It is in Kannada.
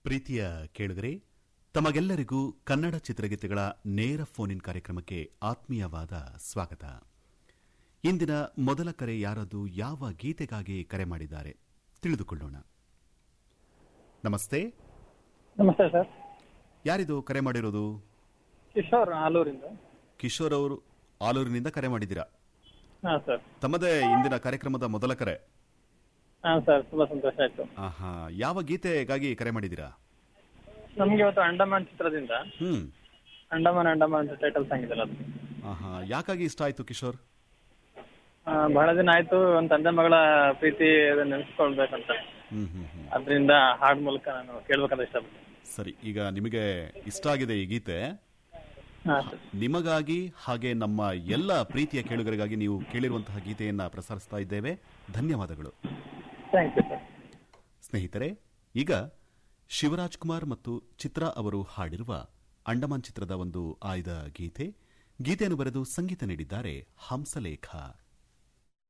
ಪ್ರೀತಿಯ ಕೇಳಿದರೆ ತಮಗೆಲ್ಲರಿಗೂ ಕನ್ನಡ ಚಿತ್ರಗೀತೆಗಳ ನೇರ ಫೋನ್ ಇನ್ ಕಾರ್ಯಕ್ರಮಕ್ಕೆ ಆತ್ಮೀಯವಾದ ಸ್ವಾಗತ ಇಂದಿನ ಮೊದಲ ಕರೆ ಯಾರದು ಯಾವ ಗೀತೆಗಾಗಿ ಕರೆ ಮಾಡಿದ್ದಾರೆ ತಿಳಿದುಕೊಳ್ಳೋಣ ನಮಸ್ತೆ ನಮಸ್ತೆ ಸರ್ ಯಾರಿದು ಕರೆ ಮಾಡಿರೋದು ಕಿಶೋರ್ ಆಲೂರಿಂದ ಕಿಶೋರ್ ಅವರು ಆಲೂರಿನಿಂದ ಕರೆ ಮಾಡಿದ್ದೀರಾ ಹಾಂ ಸರ್ ತಮ್ಮದೇ ಇಂದಿನ ಕಾರ್ಯಕ್ರಮದ ಮೊದಲ ಕರೆ ಹಾಂ ಸರ್ ತುಂಬ ಸಂತೋಷ ಆಯ್ತು ಆಹಾ ಯಾವ ಗೀತೆಗಾಗಿ ಕರೆ ಮಾಡಿದ್ದೀರಾ ನಮ್ಗೆ ಇವತ್ತು ಅಂಡಮಾನ್ ಚಿತ್ರದಿಂದ ಹ್ಮ್ ಅಂಡಮಾನ್ ಅಂಡಮಾನ್ ಅಂತ ಟೈಟಲ್ ಸಾಂಗ್ ಇದೆಲ್ಲ ಅದು ಆಹಾ ಯಾಕಾಗಿ ಇಷ್ಟ ಆಯ್ತು ಕಿಶೋರ್ ಆ, ಬಹಳ ದಿನ ಆಯ್ತು ಒಂದು ತಂದೆ ಮಗಳ ಪ್ರೀತಿ ಅದನ್ನ ನೆನೆಸ್ಕೊಳ್ಬೇಕಂತ ಹ್ಮ್ ಹ್ಮ್ ಹ್ಮ್ ಅದರಿಂದ ಹಾಡ್ ಮೂಲಕ ನಾನು ಕೇಳ್ಬೇಕಂತ ಇಷ್ಟಪಡ್ತೀನಿ ಸರಿ ಈಗ ನಿಮಗೆ ಇಷ್ಟ ಆಗಿದೆ ಈ ಗೀತೆ ಹಾಂ ಸರ್ ನಿಮಗಾಗಿ ಹಾಗೆ ನಮ್ಮ ಎಲ್ಲ ಪ್ರೀತಿಯ ಕೇಳುಗರಿಗಾಗಿ ನೀವು ಕೇಳಿರುವಂತಹ ಗೀತೆಯನ್ನ ಪ್ರಸಾರಿಸ್ತಾ ಇದ್ದೇವೆ ಧನ್ಯವಾದಗಳು ಥ್ಯಾಂಕ್ ಯು ಸರ್ ಸ್ನೇಹಿತರೆ ಈಗ ಶಿವರಾಜ್ ಕುಮಾರ್ ಮತ್ತು ಚಿತ್ರಾ ಅವರು ಹಾಡಿರುವ ಅಂಡಮಾನ್ ಚಿತ್ರದ ಒಂದು ಆಯ್ದ ಗೀತೆ ಗೀತೆಯನ್ನು ಬರೆದು ಸಂಗೀತ ನೀಡಿದ್ದಾರೆ ಹಂಸಲೇಖ